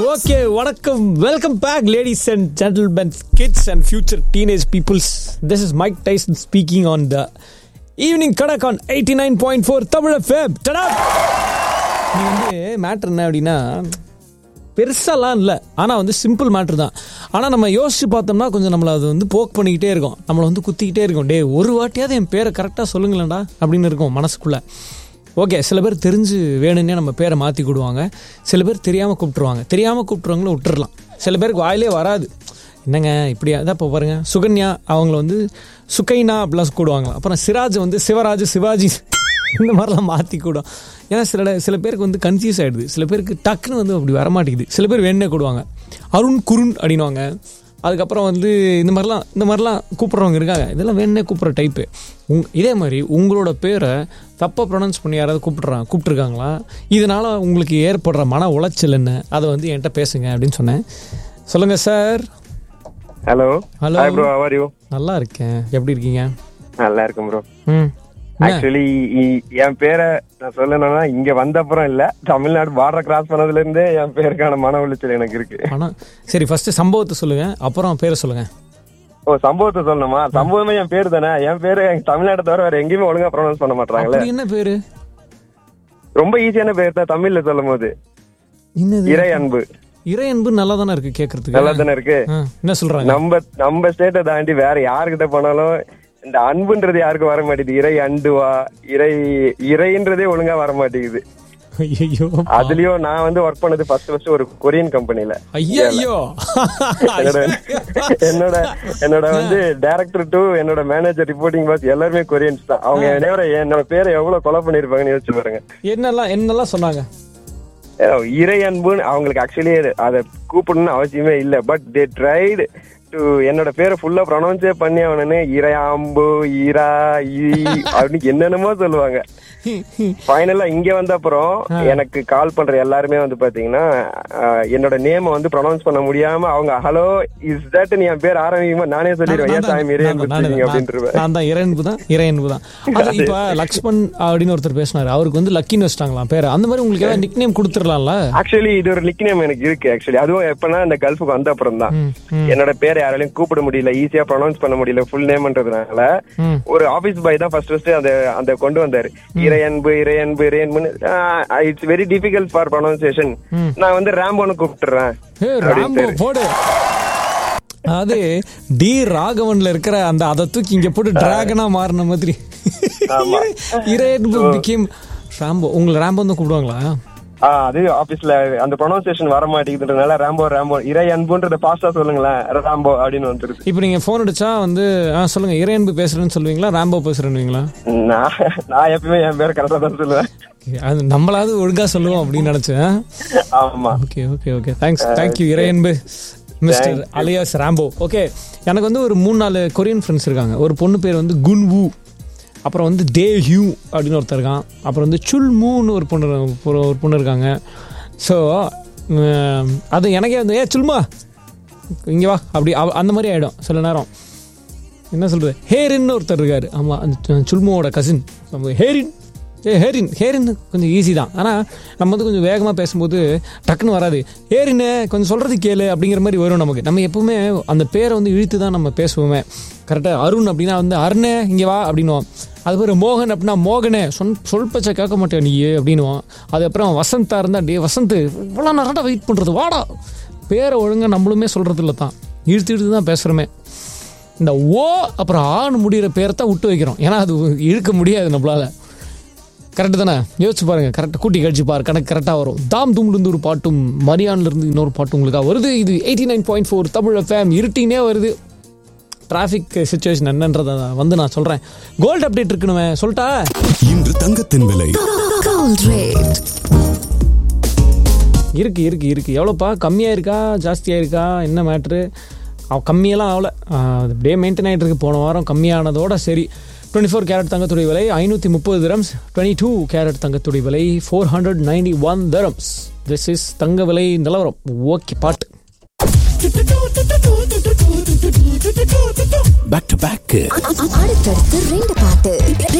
Okay வணக்கம் welcome back ladies and gentlemen kids and future teenage peoples this is Mike Tyson speaking on the evening Kadak on eighty nine point four Tamil fab டடா நீ வந்து matter என்ன அப்படின்னா பெருசாலாம் இல்லை ஆனால் வந்து சிம்பிள் மேட்ரு தான் ஆனால் நம்ம யோசிச்சு பார்த்தோம்னா கொஞ்சம் நம்மளை அது வந்து போக் பண்ணிக்கிட்டே இருக்கோம் நம்மளை வந்து குத்திக்கிட்டே இருக்கோம் டே ஒரு வாட்டியாவது என் பேரை கரெக்டாக சொல்லுங்களேன்டா அப்படின்னு இருக்கும் மனசுக்குள்ளே ஓகே சில பேர் தெரிஞ்சு வேணும்னே நம்ம பேரை மாற்றி கூடுவாங்க சில பேர் தெரியாமல் கூப்பிட்ருவாங்க தெரியாமல் கூப்பிட்றவங்கள விட்டுறலாம் சில பேருக்கு வாயிலே வராது என்னங்க இப்படியா இதான் இப்போ பாருங்க சுகன்யா அவங்கள வந்து சுகைனா அப்படிலாம் கூடுவாங்க அப்புறம் சிராஜ் வந்து சிவராஜ் சிவாஜி இந்த மாதிரிலாம் மாற்றி கூடும் ஏன்னா சில சில பேருக்கு வந்து கன்ஃபியூஸ் ஆகிடுது சில பேருக்கு டக்குன்னு வந்து அப்படி வரமாட்டேங்குது சில பேர் வேணே கூடுவாங்க அருண் குருண் அப்படின்வாங்க அதுக்கப்புறம் வந்து இந்த மாதிரிலாம் இந்த மாதிரிலாம் கூப்பிட்றவங்க இருக்காங்க இதெல்லாம் வேணே கூப்பிட்ற டைப்பு உங் இதே மாதிரி உங்களோட பேரை தப்பாக ப்ரொனவுன்ஸ் பண்ணி யாராவது கூப்பிட்றாங்க கூப்பிட்ருக்காங்களா இதனால் உங்களுக்கு ஏற்படுற மன உளைச்சல் என்ன அதை வந்து என்கிட்ட பேசுங்க அப்படின்னு சொன்னேன் சொல்லுங்கள் sir hello Hello. Hi bro how are you நல்லா இருக்கேன் எப்படி இருக்கீங்க நல்லா இருக்கும் ப்ரோ ம் ஆக்சுவலி என் பேரை நான் சொல்லணும்னா இங்க வந்த அப்புறம் இல்ல தமிழ்நாடு பார்டர் கிராஸ் பண்ணதுல இருந்தே என் பேருக்கான மன உளைச்சல் எனக்கு இருக்கு ஆனால் சரி ஃபஸ்ட்டு சம்பவத்தை சொல்லுங்கள் அப்புறம் பேரை சொல்லுங்கள் ஓ சம்பவத்தை சொல்லணுமா சம்பவமே என் பேர் தானே என் பேரு எங்க தமிழ்நாட்டை தவிர வேற எங்கேயுமே ஒழுங்கா ப்ரொனவுன்ஸ் பண்ண மாட்டாங்களே அப்படி என்ன பேர் ரொம்ப ஈஸியான பேர் தான் தமிழ்ல சொல்லும் போது என்னது இறை அன்பு இறை அன்பு நல்லா தானே இருக்கு கேட்கறதுக்கு நல்லா தானே இருக்கு ஆ, என்ன சொல்றாங்க நம்ம நம்ம ஸ்டேட்டை தாண்டி வேற யாருக்கிட்ட போனாலும் இந்த அன்புன்றது யாருக்கும் வர மாட்டேங்குது இறை அண்டுவா இறை இறைன்றதே ஒழுங்கா வர மாட்டேங்குது ஐயோ அதுலயும் நான் வந்து ஒர்க் பண்ணது ஃபர்ஸ்ட் ஃபர்ஸ்ட் ஒரு கொரியன் கம்பெனில ஐயோ என்னோட என்னோட என்னோட வந்து டைரக்டர் டு என்னோட மேனேஜர் ரிப்போர்ட்டிங் பாஸ் எல்லாருமே கொரியன்ஸ் தான் அவங்க என்னோட என்னோட பேரை எவ்வளவு கொலை பண்ணிருப்பாங்கன்னு யோசிச்சு பாருங்க என்னெல்லாம் என்னெல்லாம் சொன்னாங்க ஏ, இறை அன்புன்னு அவங்களுக்கு ஆக்சுவலி அதை கூப்பிடணும்னு அவசியமே இல்ல பட் தே ட்ரைடு டு என்னோட பேரை ஃபுல்லா ப்ரொனவுன்ஸே பண்ணி அவனு இறை அம்பு ஈரா ஈ அப்படின்னு என்னென்னமோ சொல்லுவாங்க ஃபைனலா இங்க வந்த அப்புறம் எனக்கு கால் பண்ற எல்லாருமே வந்து பாத்தீங்கன்னா அஹ், என்னோட நேம வந்து ப்ரொனவுன்ஸ் பண்ண முடியாம அவங்க ஹலோ இஸ் தட் நீ என் பேர் ஆரம்பிக்குமா நானே சொல்லிடுவேன் ஏன் சாமி இறை அன்பு speaking அப்படின்ட்டுருவேன் நான் தான் இறையன்பு தான் இறையன்பு தான் அது இப்ப லக்ஷ்மண் அப்படின்னு ஒருத்தர் பேசினாரு அவருக்கு வந்து லக்கின்னு வச்சிட்டாங்களாம் பேர் அந்த மாதிரி உங்களுக்கு ஏதாவது நிக் நேம் கொடுத்துடலாம்ல ஆக்சுவலி இது ஒரு நிக் நேம் எனக்கு இருக்கு ஆக்சுவலி அதுவும் எப்பனா இந்த கல்ஃபுக்கு வந்த அப்புறம் தான் என்னோட பேரை யாராலையும் கூப்பிட முடியல ஈஸியா ப்ரொனவுன்ஸ் பண்ண முடியல ஃபுல் நேம்ன்றதுனால ம். ஒரு ஆபீஸ் பாய் தான் ஃபர்ஸ்ட் ஃபர்ஸ்ட் அந்த அந்த கொண்டு வந்தாரு இறையன்பு இறையன்பு இறையன்புன்னு it's very difficult for pronunciation நான் வந்து ரேம்போன்னு கூப்பிட்டுறேன் ஏ ராம்போ போடு அது டி ராகவன்ல இருக்கிற அந்த அதை தூக்கி இங்க போட்டு டிராகனா மாறின மாதிரி ஆமா. இறையன்பு பிகேம் ராம்போ உங்களை ராம்போ தான் கூப்பிடுவாங்களா ஆ, அது ஆபீஸ்ல அந்த ப்ரொனவுன்சியேஷன் வர மாட்டேங்குதுன்றதுனால ரேம்போ ரேம்போ இறை அன்புன்றத பாஸ்டா சொல்லுங்களேன் ராம்போ அப்படின்னு வந்துருது இப்போ நீங்க ஃபோன் அடிச்சா வந்து ஆ சொல்லுங்க இறையன்பு பேசுறேன்னு சொல்லுவீங்களா ராம்போ பேசுறேன்னுவீங்களா நான் நான் எப்பவுமே என் பேர் கரெக்டா தான் சொல்லுவேன் அது நம்மளாவது ஒழுங்கா சொல்லுவோம் அப்படின்னு நினைச்சேன் ஆமா okay okay okay thanks thank you Iraiyanbu mister alias Rambo okay எனக்கு வந்து ஒரு மூணு நாலு கொரியன் ஃப்ரெண்ட்ஸ் இருக்காங்க ஒரு பொண்ணு பேர் வந்து குன்வு அப்புறம் வந்து டே ஹியூ அப்படின்னு ஒருத்தர் இருக்கான் அப்புறம் வந்து சுல் மூன்னு ஒரு பொண்ணு ஒரு ஒரு பொண்ணு இருக்காங்க ஸோ அது எனக்கே வந்து ஏ சுல்மா இங்கே வா அப்படி அவ- அந்த மாதிரி ஆகிடும் சில நேரம் என்ன சொல்கிறது ஹேரின்னு ஒருத்தர் இருக்கார் ஆமாம் அந்த சுல்முவோட கசின் ஹேரின் ஏ ஹேரின் ஹேரின் கொஞ்சம் ஈஸி தான் ஆனால் நம்ம வந்து கொஞ்சம் வேகமாக பேசும்போது டக்குன்னு வராது ஹேரின்னு கொஞ்சம் சொல்கிறது கேளு அப்படிங்கிற மாதிரி வரும் நமக்கு நம்ம எப்பவுமே அந்த பேரை வந்து இழுத்து தான் நம்ம பேசுவோமே கரெக்டாக அருண் அப்படின்னா வந்து அருணே இங்கே வா அப்படின்னுவோம் அது பேர் மோகன் அப்படின்னா மோகனே சொன் சொல் பச்சை கேட்க மாட்டேன் நீ அப்படின்னுவோம் அது அப்புறம் வசந்தா இருந்தா டே வசந்த் இவ்வளோ நேரம்டா வெயிட் பண்ணுறது வாடா பேரை ஒழுங்காக நம்மளுமே சொல்கிறது இல்லை தான் இழுத்து இழுத்து தான் பேசுகிறோமே இந்த ஓ அப்புறம் ஆண் முடிகிற பேரை தான் விட்டு வைக்கிறோம் ஏன்னா அது இழுக்க முடியாது நம்மளால கரெக்டு தானே யோசிச்சு பாருங்க கரெக்டாக கூட்டி கழிச்சு பாரு கணக்கு கரெக்டாக வரும் தாம் தும்லேருந்து ஒரு பாட்டும் மரியான்லேருந்து இன்னொரு பாட்டும் உங்களுக்காக வருது இது eighty nine point four Tamil fame இருட்டினே வருது டிராஃபிக் சுச்சுவேஷன் என்னன்றதை வந்து நான் சொல்கிறேன் கோல்டு அப்டேட் இருக்குன்னு சொல்லிட்டா இன்று தங்கத்தின் விலை Gold rate. இருக்கு இருக்கு இருக்கு எவ்வளோப்பா கம்மியாக இருக்கா ஜாஸ்தியாக இருக்கா என்ன மேட்ரு அவ கம்மியெல்லாம் ஆகல ஆஹ் அது அப்படியே மெயின்டைன் ஆகிட்டு இருக்கு போன வாரம் கம்மியானதோட சரி டுவெண்ட்டி ஃபோர் கேரட் தங்கத்துடைய விலை ஐநூற்றி முப்பது தரம்ஸ் டுவெண்ட்டி டூ கேரட் தங்கத்துடைய விலை four hundred ninety one grams this is தங்க விலை நிலவரம் ஓகே பாட்டு பேக் டு பேக் அடுத்தடுத்து ரெண்டு பாட்டு